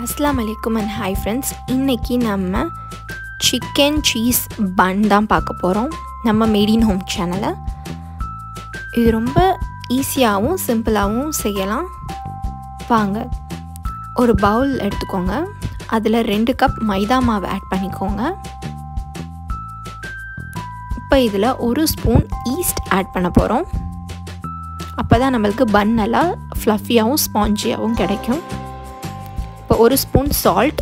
அஸ்லாம் வலைக்கும் and hi friends இன்றைக்கி நம்ம சிக்கன் சீஸ் பன் தான் பார்க்க போகிறோம் நம்ம மேட் இன் ஹோம் சேனலை இது ரொம்ப ஈஸியாகவும் சிம்பிளாகவும் செய்யலாம் வாங்க ஒரு பவுல் எடுத்துக்கோங்க அதில் ரெண்டு கப் மைதா மாவு ஆட் பண்ணிக்கோங்க இப்போ இதில் ஒரு ஸ்பூன் ஈஸ்ட் ஆட் பண்ண போகிறோம் அப்போ தான் நம்மளுக்கு பன் நல்லா ஃப்ளஃபியாகவும் ஸ்பாஞ்சியாகவும் கிடைக்கும் இப்போ ஒரு ஸ்பூன் சால்ட்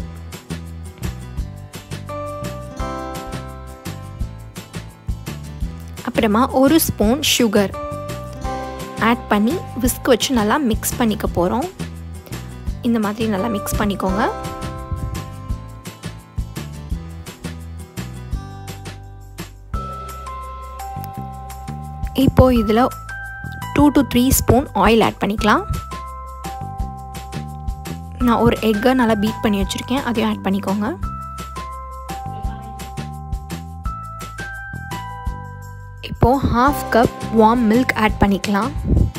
அப்புறமா ஒரு ஸ்பூன் சுகர் ஆட் பண்ணி விஸ்க் வச்சு நல்லா மிக்ஸ் பண்ணிக்க போகிறோம் இந்த மாதிரி நல்லா மிக்ஸ் பண்ணிக்கோங்க இப்போது இதில் two to three spoon oil add பண்ணிக்கலாம் நான் ஒரு எக்கை நல்லா பீட் பண்ணி வச்சுருக்கேன் அதையும் ஆட் பண்ணிக்கோங்க இப்போது half cup warm milk add பண்ணிக்கலாம்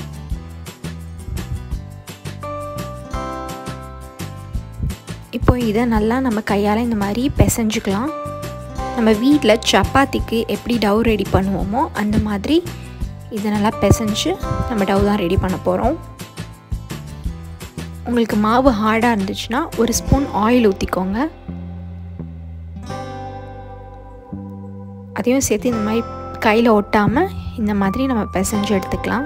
இப்போ இதை நல்லா நம்ம கையால் இந்த மாதிரி பிசைஞ்சுக்கலாம் நம்ம வீட்டில் சப்பாத்திக்கு எப்படி டவ் ரெடி பண்ணுவோமோ அந்த மாதிரி இதை நல்லா பிசைஞ்சு நம்ம டவ் தான் ரெடி பண்ண போகிறோம் உங்களுக்கு மாவு ஹார்டாக இருந்துச்சுன்னா ஒரு ஸ்பூன் ஆயில் ஊற்றிக்கோங்க அதையும் சேர்த்து இந்த மாதிரி கையில் ஒட்டாமல் இந்த மாதிரி நம்ம பிசைஞ்சு எடுத்துக்கலாம்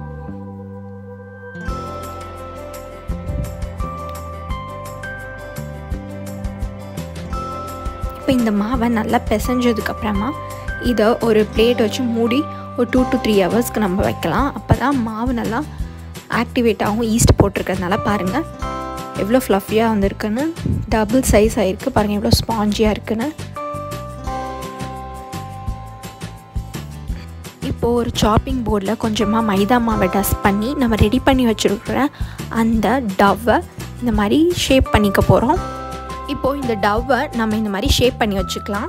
இப்போ இந்த மாவை நல்லா பிசைஞ்சதுக்கப்புறமா இதை ஒரு பிளேட் வச்சு மூடி ஒரு டூ டு த்ரீ ஹவர்ஸ்க்கு நம்ம வைக்கலாம் அப்போ தான் மாவு நல்லா ஆக்டிவேட் ஆகும் ஈஸ்ட் போட்டிருக்கிறதுனால பாருங்கள் எவ்வளோ ஃப்ளஃபியாக வந்திருக்குன்னு டபுள் சைஸ் ஆகிருக்கு பாருங்கள் எவ்வளோ ஸ்பாஞ்சியாக இருக்குன்னு இப்போது ஒரு சாப்பிங் போர்டில் கொஞ்சமாக மைதா மாவை டஸ்ட் பண்ணி நம்ம ரெடி பண்ணி வச்சுருக்கிற அந்த டவ்வை இந்த மாதிரி ஷேப் பண்ணிக்க போகிறோம் இப்போது இந்த டவ்வை நம்ம இந்த மாதிரி ஷேப் பண்ணி வச்சுக்கலாம்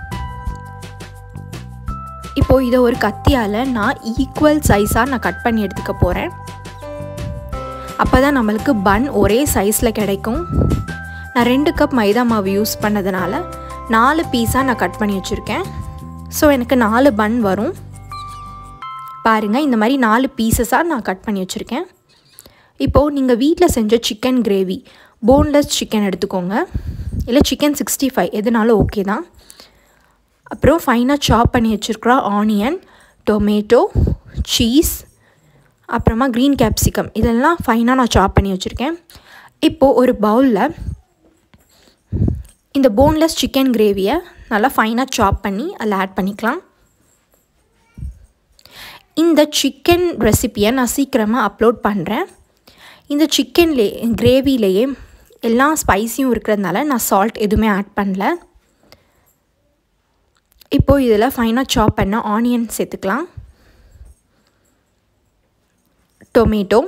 இப்போது இதை ஒரு கத்தியால் நான் ஈக்குவல் சைஸாக நான் கட் பண்ணி எடுத்துக்க போகிறேன் அப்போ தான் நம்மளுக்கு பன் ஒரே சைஸில் கிடைக்கும் நான் ரெண்டு கப் மைதா மாவு யூஸ் பண்ணதுனால நாலு பீஸாக நான் கட் பண்ணி வச்சுருக்கேன் ஸோ எனக்கு நாலு பன் வரும் பாருங்கள் இந்த மாதிரி நாலு பீசஸாக நான் கட் பண்ணி வச்சுருக்கேன் இப்போது நீங்கள் வீட்டில் செஞ்ச சிக்கன் கிரேவி போன்லெஸ் சிக்கன் எடுத்துக்கோங்க இல்லை சிக்கன் சிக்ஸ்டி ஃபைவ் எதுனாலும் ஓகே தான் அப்புறம் ஃபைனாக சாப் பண்ணி வச்சுருக்குற ஆனியன் டொமேட்டோ சீஸ் அப்புறமா க்ரீன் கேப்சிகம் இதெல்லாம் ஃபைனாக நான் சாப் பண்ணி வச்சுருக்கேன் இப்போது ஒரு பவுலில் இந்த போன்லெஸ் சிக்கன் கிரேவியை நல்லா ஃபைனாக சாப் பண்ணி அதில் ஆட் பண்ணிக்கலாம் இந்த சிக்கன் ரெசிப்பியை நான் சீக்கிரமாக அப்லோட் பண்ணுறேன் இந்த சிக்கன்லே கிரேவிலேயே எல்லா ஸ்பைஸியும் இருக்கிறதுனால நான் சால்ட் எதுவுமே ஆட் பண்ணல இப்போது இதில் ஃபைனாக சாப் பண்ண ஆனியன் சேர்த்துக்கலாம் டொமேட்டோ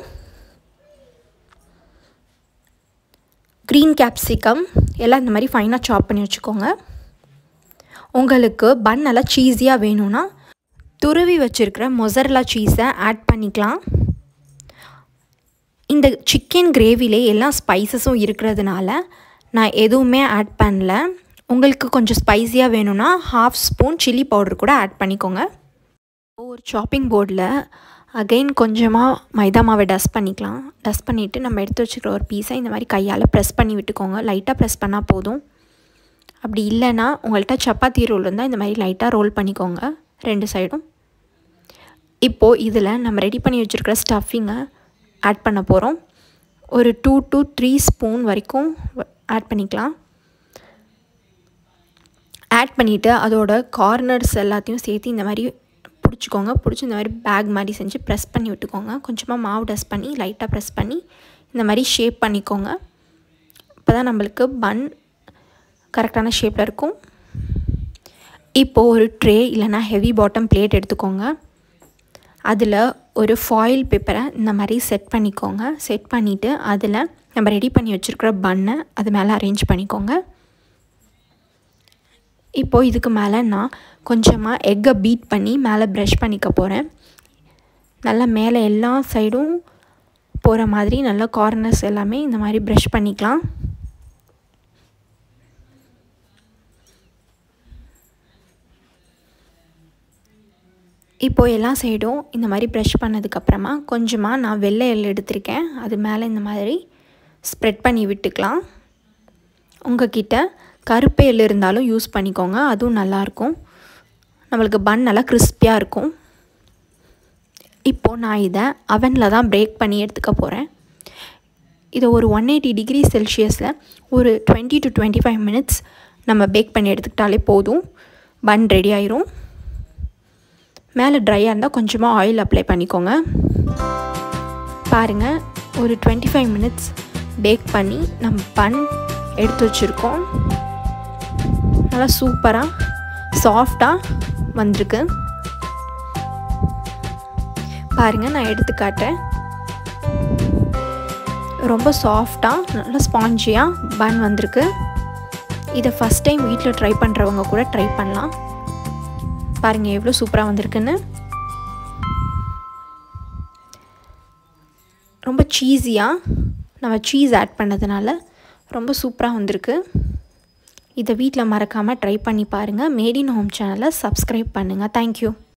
க்ரீன் கேப்சிகம் எல்லாம் இந்த மாதிரி ஃபைனாக சாப் பண்ணி வச்சுக்கோங்க உங்களுக்கு பன் நல்லா சீஸியாக வேணும்னா துருவி வச்சுருக்கிற மொசரலா சீஸை ஆட் பண்ணிக்கலாம் இந்த சிக்கன் கிரேவிலே எல்லா ஸ்பைசஸும் இருக்கிறதுனால நான் எதுவுமே ஆட் பண்ணல உங்களுக்கு கொஞ்சம் ஸ்பைஸியாக வேணும்னா ஹாஃப் ஸ்பூன் சில்லி பவுடர் கூட ஆட் பண்ணிக்கோங்க ஒரு ஷாப்பிங் போர்டில் அகெயின் கொஞ்சமாக மைதா மாவை டஸ்ட் பண்ணிக்கலாம் டஸ்ட் பண்ணிவிட்டு நம்ம எடுத்து வச்சுக்கிற ஒரு பீஸை இந்த மாதிரி கையால் ப்ரெஸ் பண்ணி விட்டுக்கோங்க லைட்டாக ப்ரெஸ் பண்ணால் போதும் அப்படி இல்லைன்னா உங்கள்கிட்ட சப்பாத்தி ரோல் இருந்தால் இந்த மாதிரி லைட்டாக ரோல் பண்ணிக்கோங்க ரெண்டு சைடும் இப்போது இதில் நம்ம ரெடி பண்ணி வச்சுருக்கிற ஸ்டஃபிங்கை ஆட் பண்ண போகிறோம் ஒரு டூ டு த்ரீ ஸ்பூன் வரைக்கும் ஆட் பண்ணிக்கலாம் ஆட் பண்ணிவிட்டு அதோட கார்னர்ஸ் எல்லாத்தையும் சேர்த்து இந்த மாதிரி பிடிச்சிக்கோங்க பிடிச்சி இந்த மாதிரி பேக் மாதிரி செஞ்சு ப்ரெஸ் பண்ணி விட்டுக்கோங்க கொஞ்சமாக மாவு டஸ்ட் பண்ணி லைட்டாக ப்ரெஸ் பண்ணி இந்த மாதிரி ஷேப் பண்ணிக்கோங்க அப்போ தான் நம்மளுக்கு பன் கரெக்டான ஷேப்பில் இருக்கும் இப்போது ஒரு ட்ரே இல்லைனா ஹெவி பாட்டம் பிளேட் எடுத்துக்கோங்க அதில் ஒரு ஃபாயில் பேப்பரை இந்த மாதிரி செட் பண்ணிக்கோங்க செட் பண்ணிவிட்டு அதில் நம்ம ரெடி பண்ணி வச்சுருக்கிற பன்னை அது மேலே அரேஞ்ச் பண்ணிக்கோங்க இப்போது இதுக்கு மேலே நான் கொஞ்சமாக எக்கை பீட் பண்ணி மேலே ப்ரஷ் பண்ணிக்க போகிறேன் நல்லா மேலே எல்லா சைடும் போகிற மாதிரி நல்லா கார்னர்ஸ் எல்லாமே இந்த மாதிரி ப்ரஷ் பண்ணிக்கலாம் இப்போது எல்லா சைடும் இந்த மாதிரி ப்ரெஷ் பண்ணதுக்கப்புறமா கொஞ்சமாக நான் வெள்ளை எள் எடுத்திருக்கேன் அது மேலே இந்த மாதிரி ஸ்ப்ரெட் பண்ணி விட்டுக்கலாம் உங்ககிட்ட கருப்பு எள் இருந்தாலும் யூஸ் பண்ணிக்கோங்க அதுவும் நல்லாயிருக்கும் நம்மளுக்கு பன் நல்லா கிறிஸ்பியாக இருக்கும் இப்போது நான் இதை அவனில் தான் பிரேக் பண்ணி எடுத்துக்க போகிறேன் இதை ஒரு ஒன் எயிட்டி டிகிரி செல்சியஸில் ஒரு twenty to twenty five minutes நம்ம பேக் பண்ணி எடுத்துக்கிட்டாலே போதும் பன் ரெடி ஆயிரும் மேலே ட்ரையாக இருந்தால் கொஞ்சமாக ஆயில் அப்ளை பண்ணிக்கோங்க பாருங்கள் ஒரு டுவெண்ட்டி ஃபைவ் மினிட்ஸ் பேக் பண்ணி நம்ம பன் எடுத்து வச்சுருக்கோம் நல்லா சூப்பராக சாஃப்டாக வந்திருக்கு பாருங்கள் நான் எடுத்து காட்டேன் ரொம்ப சாஃப்டாக நல்லா ஸ்பாஞ்சியாக பன் வந்திருக்கு இதை ஃபஸ்ட் டைம் வீட்டில் ட்ரை பண்ணுறவங்க கூட ட்ரை பண்ணலாம் பாருங்கள் எவ்வளோ சூப்பராக வந்திருக்குன்னு ரொம்ப சீஸியாக நம்ம சீஸ் ஆட் பண்ணதுனால ரொம்ப சூப்பராக வந்திருக்கு இதை வீட்டில் மறக்காமல் ட்ரை பண்ணி பாருங்கள் மேட் இன் ஹோம் சேனலை சப்ஸ்கிரைப் பண்ணுங்கள் தேங்க்யூ